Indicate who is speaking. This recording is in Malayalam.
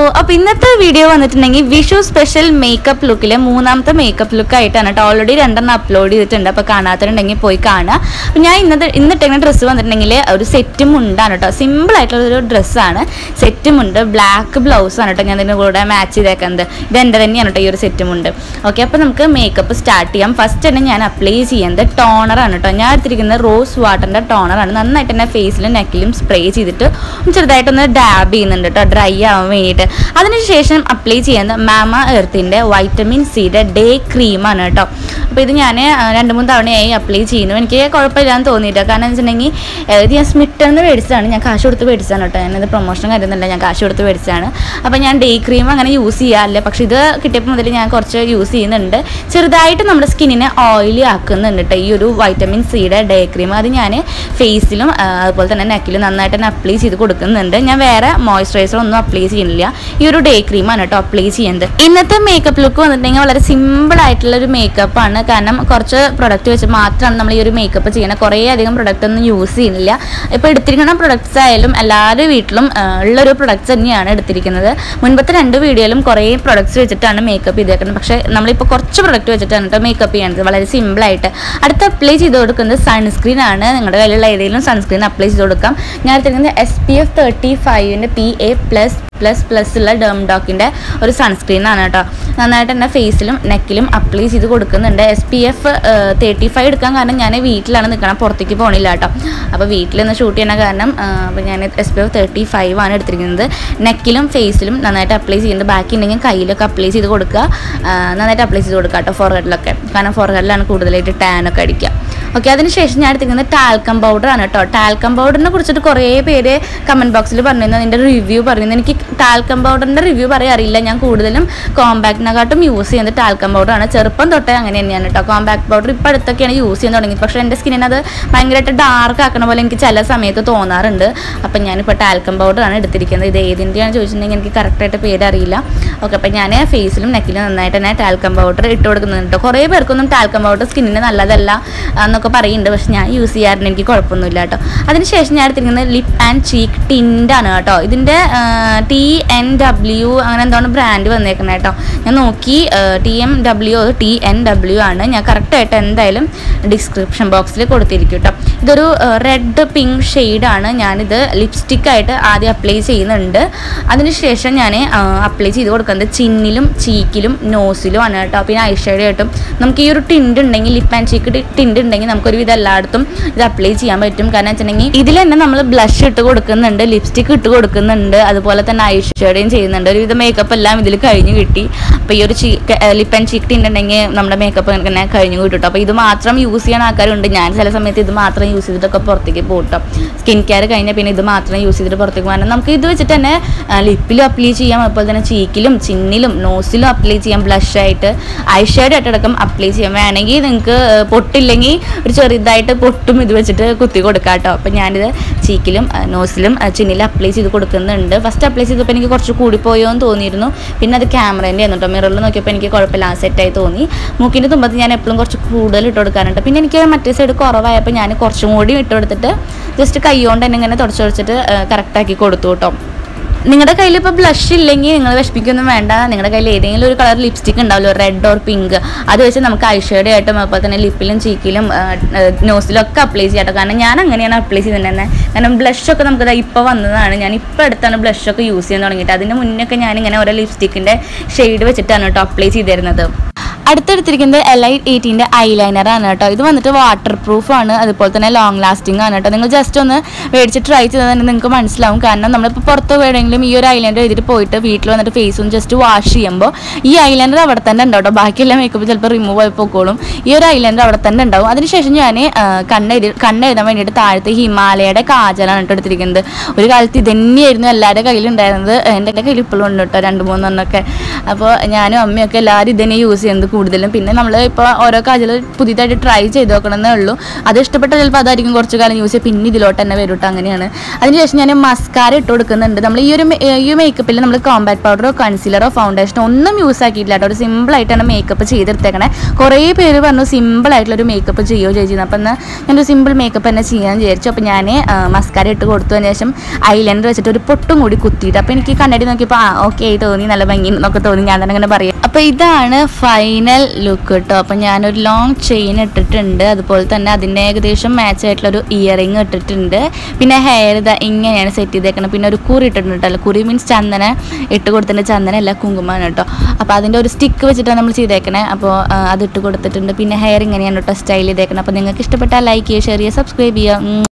Speaker 1: അപ്പൊ ഇന്നത്തെ വീഡിയോ വന്നിട്ടുണ്ടെങ്കിൽ വിഷു സ്പെഷ്യൽ മേക്കപ്പ് ലുക്കിലെ മൂന്നാമത്തെ മേക്കപ്പ് ലുക്ക് ആയിട്ടാണ് കേട്ടോ ഓൾറെഡി രണ്ടെണ്ണം അപ്ലോഡ് ചെയ്തിട്ടുണ്ട് അപ്പൊ കാണാത്തതുണ്ടെങ്കിൽ പോയി കാണുക അപ്പൊ ഞാൻ ഇന്നത്തെ ഇന്നിട്ടിങ്ങനെ ഡ്രസ്സ് വന്നിട്ടുണ്ടെങ്കിൽ ഒരു സെറ്റും ഉണ്ടാണ് കേട്ടോ സിമ്പിൾ ആയിട്ടുള്ള ഒരു ഡ്രസ്സാണ് സെറ്റും ഉണ്ട് ബ്ലാക്ക് ബ്ലൗസ് ആണ് കേട്ടോ ഞാൻ ഇതിന്റെ കൂടെ മാച്ച് ചെയ്തേക്കുന്നത് ഇത് എൻ്റെ തന്നെയാണ് കേട്ടോ ഈ ഒരു സെറ്റും ഉണ്ട് ഓക്കെ അപ്പൊ നമുക്ക് മേക്കപ്പ് സ്റ്റാർട്ട് ചെയ്യാം ഫസ്റ്റ് തന്നെ ഞാൻ അപ്ലൈ ചെയ്യുന്നത് ടോണറാണ് കേട്ടോ ഞാൻ എടുത്തിരിക്കുന്നത് റോസ് വാട്ടറിന്റെ ടോണറാണ് നന്നായിട്ട് തന്നെ ഫേസിലും നെക്കിലും സ്പ്രേ ചെയ്തിട്ട് ഒന്ന് ചെറുതായിട്ടൊന്ന് ഡാബ് ചെയ്യുന്നുണ്ട് കേട്ടോ ഡ്രൈ ആവാൻ വേണ്ടിയിട്ട് അതിനുശേഷം അപ്ലൈ ചെയ്യുന്നത് മാമ എർത്തിൻ്റെ വൈറ്റമിൻ സിയുടെ ഡേ ക്രീമാണ് കേട്ടോ അപ്പോൾ ഇത് ഞാൻ രണ്ട് മൂന്ന് തവണയായി അപ്ലൈ ചെയ്യുന്നു എനിക്ക് കുഴപ്പമില്ലാന്ന് തോന്നിയില്ല കാരണം എന്ന് വെച്ചിട്ടുണ്ടെങ്കിൽ ഇത് ഞാൻ സ്മിറ്ററിന് മേടിച്ചതാണ് ഞാൻ കാശ് കൊടുത്ത് മേടിച്ചതാണ് കേട്ടോ ഞാനത് പ്രൊമോഷൻ കരുതുന്നില്ല ഞാൻ കാശ് കൊടുത്ത് മേടിച്ചതാണ് അപ്പോൾ ഞാൻ ഡേ ക്രീം അങ്ങനെ യൂസ് ചെയ്യാറില്ല പക്ഷേ ഇത് കിട്ടിയപ്പോൾ മുതൽ ഞാൻ കുറച്ച് യൂസ് ചെയ്യുന്നുണ്ട് ചെറുതായിട്ട് നമ്മുടെ സ്കിന്നിനെ ഓയിലി ആക്കുന്നുണ്ട് കേട്ടോ ഈ ഒരു വൈറ്റമിൻ സിയുടെ ഡേ ക്രീം അത് ഞാൻ ഫേസിലും അതുപോലെ തന്നെ നെക്കിലും നന്നായിട്ട് തന്നെ അപ്ലൈ ചെയ്ത് കൊടുക്കുന്നുണ്ട് ഞാൻ വേറെ മോയ്സ്ചറൈസർ ഒന്നും അപ്ലൈ ചെയ്യുന്നില്ല ഈ ഒരു ഡേ ക്രീമാണ് കേട്ടോ അപ്ലൈ ചെയ്യുന്നത് ഇന്നത്തെ മേക്കപ്പ് ലുക്ക് വന്നിട്ടുണ്ടെങ്കിൽ വളരെ സിമ്പിൾ ആയിട്ടുള്ള ഒരു മേക്കപ്പ് ആണ് കാരണം കുറച്ച് പ്രൊഡക്റ്റ് വെച്ച് മാത്രമാണ് നമ്മൾ ഈ ഒരു മേക്കപ്പ് ചെയ്യുന്നത് കുറേ അധികം പ്രൊഡക്റ്റ് ഒന്നും യൂസ് ചെയ്യുന്നില്ല ഇപ്പോൾ എടുത്തിരിക്കുന്ന പ്രൊഡക്ട്സ് ആയാലും എല്ലാവരുടെ വീട്ടിലും ആ, ഉള്ളൊരു പ്രൊഡക്ട്സ് തന്നെയാണ് എടുത്തിരിക്കുന്നത് മുൻപത്തെ രണ്ട് വീഡിയോയിലും കുറേ പ്രൊഡക്ട്സ് വെച്ചിട്ടാണ് മേക്കപ്പ് ചെയ്തേക്കുന്നത് പക്ഷേ നമ്മളിപ്പോൾ കുറച്ച് പ്രൊഡക്റ്റ് വെച്ചിട്ടാണ് കേട്ടോ മേക്കപ്പ് ചെയ്യുന്നത് വളരെ സിമ്പിളായിട്ട് അടുത്ത് അപ്ലൈ ചെയ്ത് കൊടുക്കുന്നത് സൺസ്ക്രീൻ ആണ് നിങ്ങളുടെ കയ്യിലുള്ള ഏതെങ്കിലും സൺസ്ക്രീൻ അപ്ലൈ ചെയ്ത് കൊടുക്കാം ഞാൻ എടുത്തിരിക്കുന്നത് എസ് പി എഫ് തേർട്ടി ഫൈവിൻ്റെ P A plus plus plus ഉള്ള ഡെർംഡോക്കിൻ്റെ ഒരു സൺസ്ക്രീൻ ആണ് കേട്ടോ നന്നായിട്ട് തന്നെ ഫേസിലും നെക്കിലും അപ്ലൈ ചെയ്ത് കൊടുക്കുന്നുണ്ട് S P F thirty five എടുക്കാൻ കാരണം ഞാൻ വീട്ടിലാണ് നിൽക്കണം പുറത്തേക്ക് പോകണില്ല കേട്ടോ അപ്പോൾ വീട്ടിൽ നിന്ന് ഷൂട്ട് ചെയ്യണ കാരണം അപ്പോൾ ഞാൻ S P F thirty five ആണ് എടുത്തിരിക്കുന്നത് നെക്കിലും ഫേസിലും നന്നായിട്ട് അപ്ലൈ ചെയ്യുന്നുണ്ട് ബാക്കി ഉണ്ടെങ്കിൽ കയ്യിലൊക്കെ അപ്ലൈ ചെയ്ത് കൊടുക്കുക ആ, നന്നായിട്ട് അപ്ലൈ ചെയ്ത് കൊടുക്കുക കേട്ടോ ഫോർഹെഡിലൊക്കെ കാരണം ഫോർഹെഡിലാണ് കൂടുതലായിട്ട് ടാനൊക്കെ അടിക്കുക ഓക്കെ അതിനുശേഷം ഞാൻ എടുത്തിരിക്കുന്നത് ടാൽക്കം പൗഡർ ആണ് കേട്ടോ ടാൽക്കം പൗഡറിനെ കുറിച്ചിട്ട് കുറേ പേര് കമൻറ്റ് ബോക്സിൽ പറഞ്ഞിരുന്നു അതിൻ്റെ റിവ്യൂ പറയുന്നത് എനിക്ക് ടാൽക്കം പൗഡറിൻ്റെ റിവ്യൂ പറയാൻ അറിയില്ല ഞാൻ കൂടുതലും കോമ്പാക്റ്റിനെക്കാട്ടും യൂസ് ചെയ്യുന്നത് ടാൽക്കം പൗഡറാണ് ചെറുപ്പം തൊട്ടേ അങ്ങനെ തന്നെയാണ് കേട്ടോ കോമ്പാക്ട് പൗഡർ ഇപ്പോൾ അടുത്തൊക്കെയാണ് യൂസ് ചെയ്യാൻ തുടങ്ങിയത് പക്ഷേ എൻ്റെ സ്കിന്നിന് അത് ഭയങ്കരമായിട്ട് ഡാർക്ക് ആക്കണ പോലെ എനിക്ക് ചില സമയത്ത് തോന്നാറുണ്ട് അപ്പം ഞാനിപ്പോൾ ടാൽക്കം പൗഡറാണ് എടുത്തിരിക്കുന്നത് ഇത് ഏതിൻ്റെയാണ് ചോദിച്ചിട്ടുണ്ടെങ്കിൽ എനിക്ക് കറക്റ്റായിട്ട് പേര് അറിയില്ല ഓക്കെ അപ്പം ഞാൻ ഫേസിലും നെക്കിലും നന്നായിട്ട് തന്നെ ടാൽക്കം പൗഡർ ഇട്ട് കൊടുക്കുന്നുണ്ട് കേട്ടോ കുറേ പേർക്കൊന്നും ടാൽക്കം പൗഡർ സ്കിന്നിന് നല്ലതല്ല എന്നൊക്കെ പറയുന്നുണ്ട് പക്ഷെ ഞാൻ യൂസ് ചെയ്യാറുണ്ട് എനിക്ക് കുഴപ്പമൊന്നുമില്ല കേട്ടോ അതിനുശേഷം ഞാൻ എടുത്തിരിക്കുന്നത് ലിപ്പ് ആൻഡ് ചീക്ക് ടിൻ്റാണ് കേട്ടോ ഇതിൻ്റെ ടി എൻ ഡബ്ല്യു അങ്ങനെ എന്താണ് ബ്രാൻഡ് വന്നേക്കുന്നത് കേട്ടോ ഞാൻ നോക്കി T M W T N W ആണ് ഞാൻ കറക്റ്റായിട്ട് എന്തായാലും ഡിസ്ക്രിപ്ഷൻ ബോക്സിൽ കൊടുത്തിരിക്കും കേട്ടോ ഇതൊരു റെഡ് പിങ്ക് ഷെയ്ഡാണ് ഞാനിത് ലിപ്സ്റ്റിക്കായിട്ട് ആദ്യം അപ്ലൈ ചെയ്യുന്നുണ്ട് അതിനുശേഷം ഞാൻ അപ്ലൈ ചെയ്ത് കൊടുക്കുന്നത് ചിന്നിലും ചീക്കിലും നോസിലും ആണ് കേട്ടോ പിന്നെ ഐഷേഡ് ആയിട്ടും നമുക്ക് ഈ ഒരു ടിൻഡ് ഉണ്ടെങ്കിൽ ലിപ്പ് ആൻഡ് ചീക്ക് ടിൻഡ് ഉണ്ടെങ്കിൽ നമുക്കൊരു വിധം എല്ലായിടത്തും ഇത് അപ്ലൈ ചെയ്യാൻ പറ്റും കാരണം വെച്ചിട്ടുണ്ടെങ്കിൽ ഇതിൽ തന്നെ നമ്മൾ ബ്ലഷ് ഇട്ട് കൊടുക്കുന്നുണ്ട് ലിപ്സ്റ്റിക് ഇട്ട് കൊടുക്കുന്നുണ്ട് അതുപോലെ തന്നെ ഐഷേഡയും ചെയ്യുന്നുണ്ട് ഒരുവിധം മേക്കപ്പ് എല്ലാം ഇതിൽ കഴിഞ്ഞ് കിട്ടി അപ്പോൾ ഈ ഒരു cheek lip and cheek tint ഉണ്ടെങ്കിൽ നമ്മുടെ മേക്കപ്പ് ഇങ്ങനെ കഴിഞ്ഞ് കിട്ടും അപ്പോൾ ഇത് മാത്രം യൂസ് ചെയ്യാൻ ആൾക്കാരുണ്ട് ഞാൻ ചില സമയത്ത് ഇത് മാത്രം യൂസ് ചെയ്തിട്ടൊക്കെ പുറത്തേക്ക് പോട്ടോ സ്കിൻ കെയർ കഴിഞ്ഞാൽ പിന്നെ ഇത് മാത്രം യൂസ് ചെയ്തിട്ട് പുറത്തേക്ക് പോകാൻ നമുക്ക് ഇത് വെച്ചിട്ട് തന്നെ ലിപ്പിലും അപ്ലൈ ചെയ്യാം അതുപോലെ തന്നെ ചീക്കിലും ചിന്നിലും നോസിലും അപ്ലൈ ചെയ്യാം blush ആയിട്ട് ഐഷേഡ് ആയിട്ടടക്കം അപ്ലൈ ചെയ്യാം വേണമെങ്കിൽ നിങ്ങൾക്ക് പൊട്ടില്ലെങ്കിൽ ഒരു ചെറുതായിട്ട് പൊട്ടും ഇത് വെച്ചിട്ട് കുത്തി കൊടുക്കാം കേട്ടോ അപ്പം ഞാനിത് ചീക്കിലും നോസിലും ചിന്നിലും അപ്ലൈ ചെയ്ത് കൊടുക്കുന്നുണ്ട് ഫസ്റ്റ് അപ്ലൈ ചെയ്തപ്പോൾ എനിക്ക് കുറച്ച് കൂടിപ്പോയോ എന്ന് തോന്നിയിരുന്നു പിന്നെ അത് ക്യാമറേൻ്റെ ആയിരുന്നു കേട്ടോ മിററിൽ നോക്കിയപ്പോൾ എനിക്ക് കുഴപ്പമില്ല സെറ്റായി തോന്നി മൂക്കിൻ്റെ തുമ്പത്ത് ഞാൻ എപ്പോഴും കുറച്ച് കൂടുതൽ ഇട്ട് കൊടുക്കാറുണ്ട് പിന്നെ എനിക്ക് മറ്റേ സൈഡ് കുറവായപ്പോൾ ഞാൻ കുറച്ചും കൂടി ഇട്ട് കൊടുത്തിട്ട് ജസ്റ്റ് കൈ കൊണ്ട് തന്നെ ഇങ്ങനെ തുടച്ച് തുടച്ചിട്ട് കറക്റ്റാക്കി കൊടുത്തു കേട്ടോ നിങ്ങളുടെ കയ്യിൽ ഇപ്പോൾ ബ്ലഷ് ഇല്ലെങ്കിൽ നിങ്ങൾ വിഷമിക്കൊന്നും വേണ്ട നിങ്ങളുടെ കയ്യിൽ ഏതെങ്കിലും ഒരു കളർ ലിപ്സ്റ്റിക് ഉണ്ടാവുമല്ലോ റെഡ് ഓർ പിങ്ക് അത് വെച്ച് നമുക്ക് ഐഷേഡ് ആയിട്ടും അതുപോലെ തന്നെ ലിപ്പിലും ചീക്കിലും നോസിലും ഒക്കെ അപ്ലൈ ചെയ്യാം കേട്ടോ കാരണം ഞാൻ അങ്ങനെയാണ് അപ്ലൈ ചെയ്തിട്ടുണ്ടെന്നെ കാരണം blush ഒക്കെ നമുക്ക് ഇപ്പോൾ വന്നതാണ് ഞാൻ ഇപ്പോൾ അടുത്താണ് blush ഒക്കെ യൂസ് ചെയ്യാൻ തുടങ്ങിയിട്ട് അതിന് മുന്നൊക്കെ ഞാൻ ഇങ്ങനെ ഓരോ ലിപ്സ്റ്റിക്കിൻ്റെ ഷെയ്ഡ് വെച്ചിട്ടാണ് കേട്ടോ അപ്ലൈ ചെയ്തിരുന്നത് അടുത്തെടുത്തിരിക്കുന്നത് എൽ ഐ എയ്റ്റീൻ്റെ ഐലൈനർ ആണ് കേട്ടോ ഇത് വന്നിട്ട് വാട്ടർ പ്രൂഫ് ആണ് അതുപോലെ തന്നെ ലോങ് ലാസ്റ്റിംഗ് ആണ് കേട്ടോ നിങ്ങൾ ജസ്റ്റ് ഒന്ന് മേടിച്ച് ട്രൈ ചെയ്താൽ തന്നെ നിങ്ങൾക്ക് മനസ്സിലാവും കാരണം നമ്മളിപ്പോൾ പുറത്ത് എവിടെയെങ്കിലും ഈ ഒരു ഐലൈനർ എഴുതിയിട്ട് പോയിട്ട് വീട്ടിൽ വന്നിട്ട് ഫേസ് ഒന്ന് ജസ്റ്റ് വാഷ് ചെയ്യുമ്പോൾ ഈ ഐലൈനർ അവിടെ തന്നെ ഉണ്ടാവും കേട്ടോ ബാക്കിയെല്ലാം മേക്കപ്പ് ചിലപ്പോൾ റിമൂവ് ആയി പൊക്കോളും ഈ ഒരു ഐലൈനർ അവിടെ തന്നെ ഉണ്ടാവും അതിനുശേഷം ഞാൻ കണ്ണെഴുതി കണ്ണെഴുതാൻ വേണ്ടിയിട്ട് താഴത്തെ ഹിമാലയയുടെ കാജലാണ് കേട്ടോ എടുത്തിരിക്കുന്നത് ഒരു കാലത്ത് ഇത് തന്നെയായിരുന്നു എല്ലാവരുടെ കയ്യിലുണ്ടായിരുന്നത് എൻ്റെ കയ്യിൽ ഇപ്പോഴും ഉണ്ട് കേട്ടോ രണ്ട് മൂന്നെണ്ണമൊക്കെ അപ്പോൾ ഞാനും അമ്മയൊക്കെ എല്ലാവരും ഇത് തന്നെ യൂസ് ചെയ്യുന്നത് കൂടുതലും പിന്നെ നമ്മൾ ഇപ്പോൾ ഓരോ കാജൽ പുതിയതായിട്ട് ട്രൈ ചെയ്ത് നോക്കണമെന്നേ ഉള്ളൂ അത് ഇഷ്ടപ്പെട്ട ചിലപ്പോൾ അതായിരിക്കും കുറച്ച് കാലം യൂസ് ചെയ്ത് പിന്നെ ഇതിലോട്ട് തന്നെ വരും കേട്ടോ അങ്ങനെയാണ് അതിനുശേഷം ഞാൻ മസ്കാര ഇട്ട് കൊടുക്കുന്നുണ്ട് നമ്മൾ ഈ ഒരു മെ- ഈ മേക്കപ്പിൽ നമ്മൾ കോമ്പാക്ട് പൗഡറോ കൺസീലറോ ഫൗണ്ടേഷനോ ഒന്നും യൂസ് ആക്കിയിട്ടില്ല കേട്ടോ ഒരു സിമ്പിളായിട്ടാണ് മേക്കപ്പ് ചെയ്തെടുത്തേക്കണേ കുറേ പേര് പറഞ്ഞു സിമ്പിൾ ആയിട്ടുള്ള ഒരു മേക്കപ്പ് ചെയ്യുമോ ചേച്ചി അപ്പം എന്നാൽ ഞാനൊരു സിമ്പിൾ മേക്കപ്പ് തന്നെ ചെയ്യാൻ വിചാരിച്ചു അപ്പോൾ ഞാൻ മസ്കാര ഇട്ട് കൊടുത്തതിന് ശേഷം ഐലൈനർ വെച്ചിട്ട് ഒരു പൊട്ടും കൂടി കുത്തിയിട്ട് അപ്പോൾ എനിക്ക് കണ്ണടി നോക്കിയപ്പോൾ ആ ഓക്കെ തോന്നി നല്ല ഭംഗി എന്നൊക്കെ തോന്നി ഞാൻ തന്നെ അങ്ങനെ പറയാം അപ്പോൾ ഇതാണ് ഫൈനൽ ലുക്ക് കേട്ടോ അപ്പോൾ ഞാനൊരു ലോങ് ചെയിൻ ഇട്ടിട്ടുണ്ട് അതുപോലെ തന്നെ അതിൻ്റെ ഏകദേശം മാച്ച് ആയിട്ടുള്ള ഒരു ഇയറിങ് ഇട്ടിട്ടുണ്ട് പിന്നെ ഹെയർ ഇതാ ഇങ്ങനെയാണ് സെറ്റ് ചെയ്തേക്കണം പിന്നെ ഒരു കുറി ഇട്ടിട്ടുണ്ട് കേട്ടോ കുറി മീൻസ് ചന്ദന ഇട്ട് കൊടുത്തിട്ട് ചന്ദന അല്ല കുങ്കുമമാണ് കേട്ടോ അപ്പോൾ അതിൻ്റെ ഒരു സ്റ്റിക്ക് വെച്ചിട്ടാണ് നമ്മൾ ചെയ്തേക്കണേ അപ്പോൾ ആ, അത് ഇട്ട് കൊടുത്തിട്ടുണ്ട് പിന്നെ ഹെയർ ഇങ്ങനെയാണ് കേട്ടോ സ്റ്റൈൽ ചെയ്തേക്കണം അപ്പോൾ നിങ്ങൾക്ക് ഇഷ്ടപ്പെട്ടാൽ ലൈക്ക് ചെയ്യുക ഷെയർ ചെയ്യുക സബ്സ്ക്രൈബ് ചെയ്യുക ഉം.